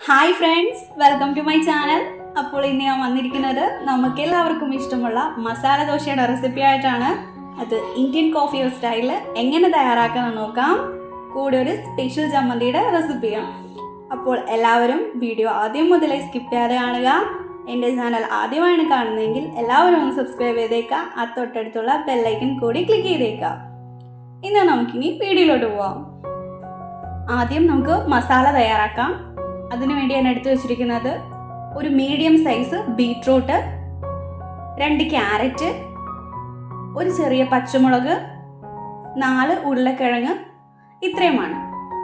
hi friends welcome to my channel അപ്പോൾ ഇന്ന് ഞാൻ വന്നിരിക്കുന്നത് നമുക്ക് എല്ലാവർക്കും ഇഷ്ടമുള്ള മസാല ദോശയുടെ റെസിപ്പി ആയിട്ടാണ് അത് ഇന്ത്യൻ കോഫി സ്റ്റൈലിൽ എങ്ങനെ തയ്യാറാക്കാമെന്ന് നോക്കാം കൂടെ ഒരു സ്പെഷ്യൽ ചമ്മന്തിയുടെ റെസിപ്പിയും അപ്പോൾ എല്ലാവരും വീഡിയോ ആദ്യം മുതലേ സ്കിപ്പ് ചെയ്യാതെ കാണുക എൻ്റെ ചാനൽ ആദ്യമായാണ് കാണുന്നതെങ്കിൽ എല്ലാവരും ഒന്ന് സബ്സ്ക്രൈബ് ചെയ്തേക്കാം ആ തൊട്ടടുത്തുള്ള ബെല്ലൈക്കൺ കൂടി ക്ലിക്ക് ചെയ്തേക്കാം ഇന്ന് നമുക്കിനി വീഡിയോയിലോട്ട് പോവാം ആദ്യം നമുക്ക് മസാല തയ്യാറാക്കാം അതിനുവേണ്ടി ഞാൻ എടുത്തു വെച്ചിരിക്കുന്നത് ഒരു മീഡിയം സൈസ് ബീട്രൂട്ട് രണ്ട് ക്യാരറ്റ് ഒരു ചെറിയ പച്ചമുളക് നാല് ഉരുളക്കിഴങ്ങ് ഇത്രയുമാണ്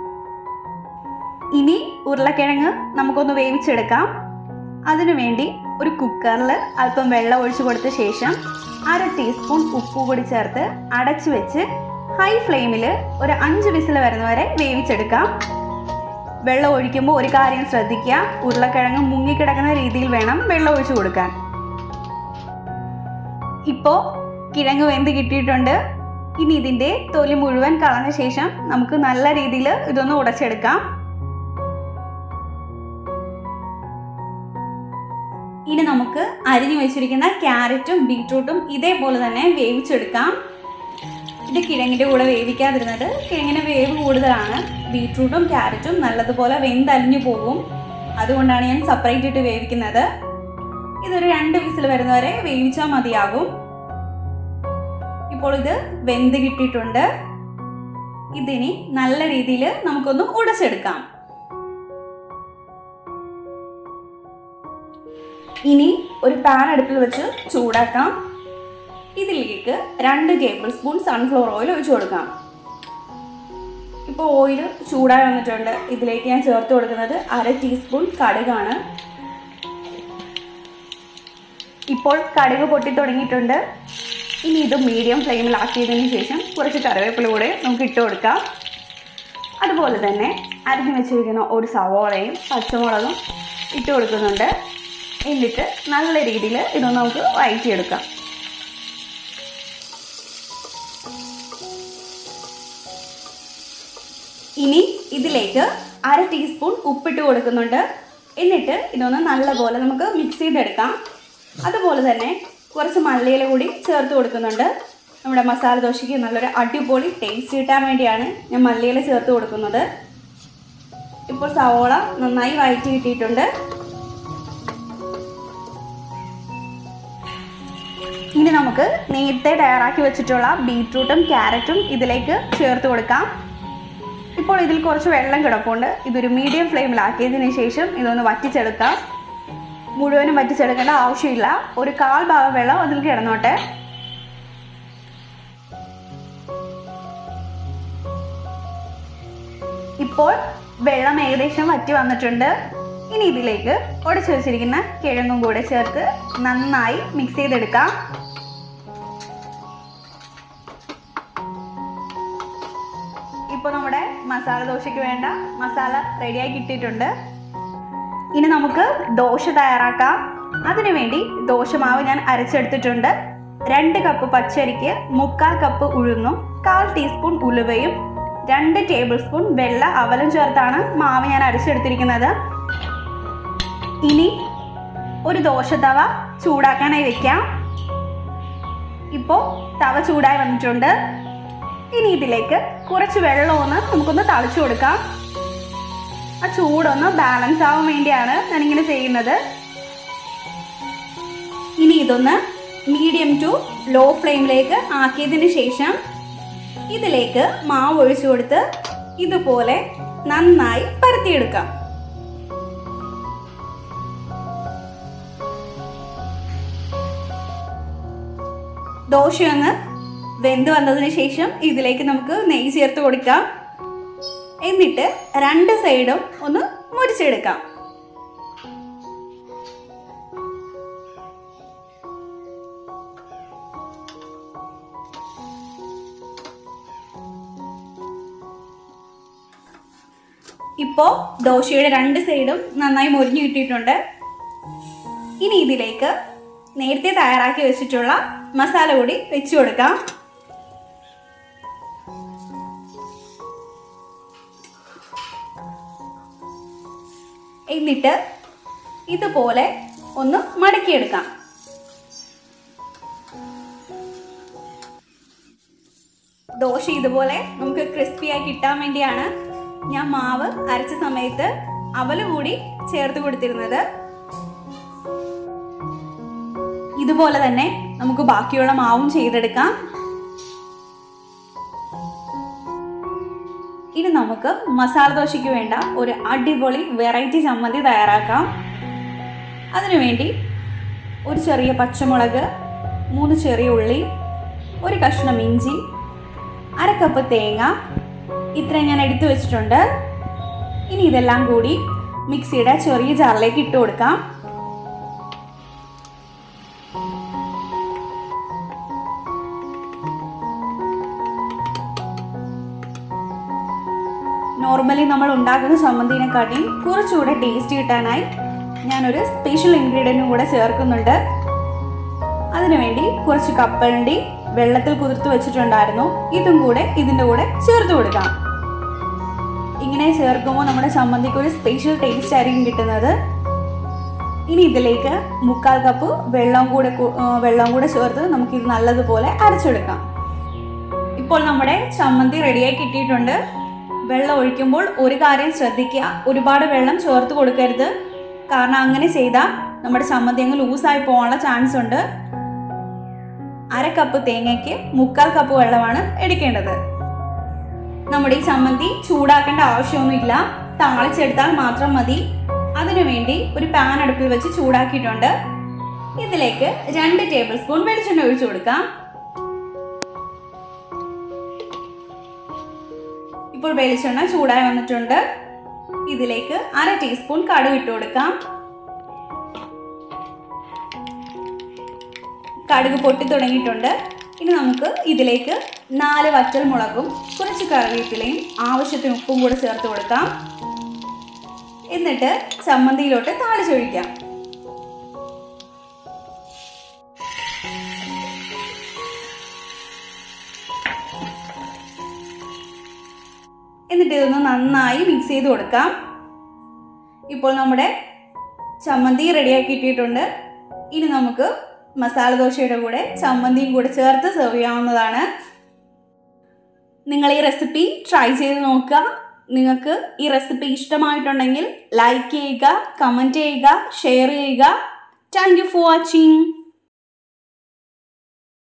ഇനി ഉരുളക്കിഴങ്ങ് നമുക്കൊന്ന് വേവിച്ചെടുക്കാം അതിനുവേണ്ടി ഒരു കുക്കറിൽ അല്പം വെള്ളം ഒഴിച്ചു കൊടുത്ത ശേഷം അര ടീസ്പൂൺ ഉപ്പ് കൂടി ചേർത്ത് അടച്ചു വെച്ച് ഹൈ ഫ്ലെയിമിൽ ഒരു അഞ്ച് വിസിൽ വരുന്നവരെ വേവിച്ചെടുക്കാം വെള്ളം ഒഴിക്കുമ്പോൾ ഒരു കാര്യം ശ്രദ്ധിക്കുക ഉരുളക്കിഴങ്ങ് മുങ്ങിക്കിടക്കുന്ന രീതിയിൽ വേണം വെള്ളം ഒഴിച്ചു കൊടുക്കാൻ ഇപ്പോൾ കിഴങ്ങ് വെന്ത് കിട്ടിയിട്ടുണ്ട് ഇനി ഇതിൻ്റെ തൊലി മുഴുവൻ കളഞ്ഞ ശേഷം നമുക്ക് നല്ല രീതിയിൽ ഇതൊന്ന് ഉടച്ചെടുക്കാം ഇനി നമുക്ക് അരിഞ്ഞു വെച്ചിരിക്കുന്ന ക്യാരറ്റും ബീട്രൂട്ടും ഇതേപോലെ തന്നെ വേവിച്ചെടുക്കാം ഇത് കിഴങ്ങിൻ്റെ കൂടെ വേവിക്കാതിരുന്നത് കിഴങ്ങിന് വേവ് കൂടുതലാണ് ബീട്രൂട്ടും ക്യാരറ്റും നല്ലതുപോലെ വെന്തലിഞ്ഞു പോകും അതുകൊണ്ടാണ് ഞാൻ സെപ്പറേറ്റ് ഇട്ട് വേവിക്കുന്നത് ഇതൊരു രണ്ട് വിസിൽ വരുന്നവരെ വേവിച്ചാൽ മതിയാകും ഇപ്പോൾ ഇത് വെന്ത് കിട്ടിയിട്ടുണ്ട് ഇതിനി നല്ല രീതിയിൽ നമുക്കൊന്ന് ഉടച്ചെടുക്കാം ഇനി ഒരു പാൻ അടുപ്പിൽ വെച്ച് ചൂടാക്കാം ഇതിലേക്ക് രണ്ട് ടേബിൾ സ്പൂൺ സൺഫ്ലവർ ഓയിൽ ഒഴിച്ചു കൊടുക്കാം ഇപ്പോൾ ഓയിൽ ചൂടായി വന്നിട്ടുണ്ട് ഇതിലേക്ക് ഞാൻ ചേർത്ത് കൊടുക്കുന്നത് അര ടീസ്പൂൺ കടുകാണ് ഇപ്പോൾ കടുക് പൊട്ടി തുടങ്ങിയിട്ടുണ്ട് ഇനി ഇത് മീഡിയം ഫ്ലെയിമിലാക്കിയതിന് ശേഷം കുറച്ച് കറിവേപ്പില കൂടെ നമുക്ക് ഇട്ട് കൊടുക്കാം അതുപോലെ തന്നെ അരിഞ്ഞു വെച്ചിരിക്കുന്ന ഒരു സവോളയും പച്ചമുളകും ഇട്ട് കൊടുക്കുന്നുണ്ട് എന്നിട്ട് നല്ല രീതിയിൽ ഇതൊന്ന് നമുക്ക് വഴറ്റിയെടുക്കാം ഇനി ഇതിലേക്ക് അര ടീസ്പൂൺ ഉപ്പിട്ട് കൊടുക്കുന്നുണ്ട് എന്നിട്ട് ഇതൊന്ന് നല്ലപോലെ നമുക്ക് മിക്സ് ചെയ്തെടുക്കാം അതുപോലെ തന്നെ കുറച്ച് മല്ലിയില കൂടി ചേർത്ത് കൊടുക്കുന്നുണ്ട് നമ്മുടെ മസാല ദോശയ്ക്ക് നല്ലൊരു അടിപൊളി ടേസ്റ്റ് കിട്ടാൻ വേണ്ടിയാണ് ഞാൻ മല്ലിയില ചേർത്ത് കൊടുക്കുന്നത് ഇപ്പോൾ സവോള നന്നായി വഴറ്റി കിട്ടിയിട്ടുണ്ട് ഇനി നമുക്ക് നേരത്തെ തയ്യാറാക്കി വെച്ചിട്ടുള്ള ബീട്രൂട്ടും ക്യാരറ്റും ഇതിലേക്ക് ചേർത്ത് കൊടുക്കാം ഇപ്പോൾ ഇതിൽ കുറച്ച് വെള്ളം കിടപ്പുണ്ട് ഇതൊരു മീഡിയം ഫ്ലെയിമിലാക്കിയതിന് ശേഷം ഇതൊന്ന് വറ്റിച്ചെടുക്കാം മുഴുവനും വറ്റിച്ചെടുക്കേണ്ട ആവശ്യമില്ല ഒരു കാൽ ഭാഗം വെള്ളം അതിൽ കിടന്നോട്ടെ ഇപ്പോൾ വെള്ളം ഏകദേശം വറ്റി വന്നിട്ടുണ്ട് ഇനി ഇതിലേക്ക് ഉടച്ചു വെച്ചിരിക്കുന്ന കിഴങ്ങും കൂടെ ചേർത്ത് നന്നായി മിക്സ് ചെയ്തെടുക്കാം ഇപ്പോൾ നമ്മുടെ മസാല ദോശയ്ക്ക് വേണ്ട മസാല റെഡിയായി കിട്ടിയിട്ടുണ്ട് ഇനി നമുക്ക് ദോശ തയ്യാറാക്കാം അതിനുവേണ്ടി ദോശമാവ് ഞാൻ അരച്ചെടുത്തിട്ടുണ്ട് രണ്ട് കപ്പ് പച്ചരിക്ക് മുക്കാൽ കപ്പ് ഉഴുന്നും കാൽ ടീസ്പൂൺ ഉലുവയും രണ്ട് ടേബിൾ സ്പൂൺ വെള്ള അവലും ചേർത്താണ് മാവ് ഞാൻ അരച്ചെടുത്തിരിക്കുന്നത് ഇനി ഒരു ദോശ തവ ചൂടാക്കാനായി വെക്കാം ഇപ്പോൾ തവ ചൂടായി വന്നിട്ടുണ്ട് ഇനി ഇതിലേക്ക് കുറച്ച് വെള്ളമൊന്ന് നമുക്കൊന്ന് തളിച്ചു കൊടുക്കാം ആ ചൂടൊന്ന് ബാലൻസ് ആവാൻ വേണ്ടിയാണ് ഞാനിങ്ങനെ ചെയ്യുന്നത് ഇനി ഇതൊന്ന് മീഡിയം ടു ലോ ഫ്ലെയിമിലേക്ക് ആക്കിയതിന് ശേഷം ഇതിലേക്ക് മാവ് ഒഴിച്ചു കൊടുത്ത് ഇതുപോലെ നന്നായി പരത്തിയെടുക്കാം ദോശയൊന്ന് വെന്ത് വന്നതിന് ശേഷം ഇതിലേക്ക് നമുക്ക് നെയ്യ് ചേർത്ത് കൊടുക്കാം എന്നിട്ട് രണ്ട് സൈഡും ഒന്ന് മുരിച്ചെടുക്കാം ഇപ്പോൾ ദോശയുടെ രണ്ട് സൈഡും നന്നായി മൊരിഞ്ഞു കിട്ടിയിട്ടുണ്ട് ഇനി ഇതിലേക്ക് നേരത്തെ തയ്യാറാക്കി വെച്ചിട്ടുള്ള മസാല കൂടി വെച്ചു കൊടുക്കാം എന്നിട്ട് ഇതുപോലെ ഒന്ന് മടക്കിയെടുക്കാം ദോശ ഇതുപോലെ നമുക്ക് ക്രിസ്പിയായി കിട്ടാൻ വേണ്ടിയാണ് ഞാൻ മാവ് അരച്ച സമയത്ത് അവല് കൂടി ചേർത്ത് കൊടുത്തിരുന്നത് ഇതുപോലെ തന്നെ നമുക്ക് ബാക്കിയുള്ള മാവും ചെയ്തെടുക്കാം ഇനി നമുക്ക് മസാല ദോശയ്ക്ക് വേണ്ട ഒരു അടിപൊളി വെറൈറ്റി ചമ്മന്തി തയ്യാറാക്കാം അതിനുവേണ്ടി ഒരു ചെറിയ പച്ചമുളക് മൂന്ന് ചെറിയ ഉള്ളി ഒരു കഷ്ണം ഇഞ്ചി അര കപ്പ് തേങ്ങ ഇത്രയും ഞാൻ എടുത്തു വെച്ചിട്ടുണ്ട് ഇനി ഇതെല്ലാം കൂടി മിക്സിയുടെ ചെറിയ ജാറിലേക്ക് ഇട്ട് കൊടുക്കാം നോർമലി നമ്മൾ ഉണ്ടാക്കുന്ന ചമ്മന്തിനെക്കാട്ടിയും കുറച്ചുകൂടെ ടേസ്റ്റ് കിട്ടാനായി ഞാനൊരു സ്പെഷ്യൽ ഇൻഗ്രീഡിയൻറ്റും കൂടെ ചേർക്കുന്നുണ്ട് അതിനുവേണ്ടി കുറച്ച് കപ്പലണ്ടി വെള്ളത്തിൽ കുതിർത്ത് വെച്ചിട്ടുണ്ടായിരുന്നു ഇതും കൂടെ ഇതിൻ്റെ കൂടെ ചേർത്ത് കൊടുക്കാം ഇങ്ങനെ ചേർക്കുമ്പോൾ നമ്മുടെ ചമ്മന്തിക്ക് ഒരു സ്പെഷ്യൽ ടേസ്റ്റ് ആയിരിക്കും കിട്ടുന്നത് ഇനി ഇതിലേക്ക് മുക്കാൽ കപ്പ് വെള്ളം കൂടെ കു- ആ, വെള്ളം കൂടെ ചേർത്ത് നമുക്കിത് നല്ലതുപോലെ അരച്ചെടുക്കാം ഇപ്പോൾ നമ്മുടെ ചമ്മന്തി റെഡിയായി കിട്ടിയിട്ടുണ്ട് വെള്ളം ഒഴിക്കുമ്പോൾ ഒരു കാര്യം ശ്രദ്ധിക്കുക ഒരുപാട് വെള്ളം ചേർത്ത് കൊടുക്കരുത് കാരണം അങ്ങനെ ചെയ്താൽ നമ്മുടെ ചമ്മന്തി അങ്ങ് ലൂസായി പോകാനുള്ള ചാൻസ് ഉണ്ട് അര കപ്പ് തേങ്ങയ്ക്ക് മുക്കാൽ കപ്പ് വെള്ളമാണ് എടുക്കേണ്ടത് നമ്മുടെ ഈ ചമ്മന്തി ചൂടാക്കേണ്ട ആവശ്യമൊന്നുമില്ല താളിച്ചെടുത്താൽ മാത്രം മതി അതിനുവേണ്ടി ഒരു പാൻ അടുപ്പിൽ വെച്ച് ചൂടാക്കിയിട്ടുണ്ട് ഇതിലേക്ക് രണ്ട് ടേബിൾ സ്പൂൺ വെളിച്ചെണ്ണ ഒഴിച്ചു കൊടുക്കാം ഇപ്പോൾ വെളിച്ചെണ്ണ ചൂടായി വന്നിട്ടുണ്ട് ഇതിലേക്ക് അര ടീസ്പൂൺ കടുക് ഇട്ട് കൊടുക്കാം കടുക് പൊട്ടി തുടങ്ങിയിട്ടുണ്ട് ഇനി നമുക്ക് ഇതിലേക്ക് നാല് വറ്റൽ മുളകും കുറച്ച് കറിവേപ്പിലയും ആവശ്യത്തിന് ഉപ്പും കൂടെ ചേർത്ത് കൊടുക്കാം എന്നിട്ട് ചമ്മന്തിയിലോട്ട് താളിച്ചൊഴിക്കാം എന്നിട്ട് ഇതൊന്ന് നന്നായി മിക്സ് ചെയ്ത് കൊടുക്കാം ഇപ്പോൾ നമ്മുടെ ചമ്മന്തി റെഡിയാക്കി ഇട്ടിട്ടുണ്ട് ഇനി നമുക്ക് മസാല ദോശയുടെ കൂടെ ചമ്മന്തിയും കൂടെ ചേർത്ത് സെർവ് ചെയ്യാവുന്നതാണ് നിങ്ങൾ ഈ റെസിപ്പി ട്രൈ ചെയ്ത് നോക്കുക നിങ്ങൾക്ക് ഈ റെസിപ്പി ഇഷ്ടമായിട്ടുണ്ടെങ്കിൽ ലൈക്ക് ചെയ്യുക കമൻറ്റ് ചെയ്യുക ഷെയർ ചെയ്യുക താങ്ക് യു ഫോർ വാച്ചിങ്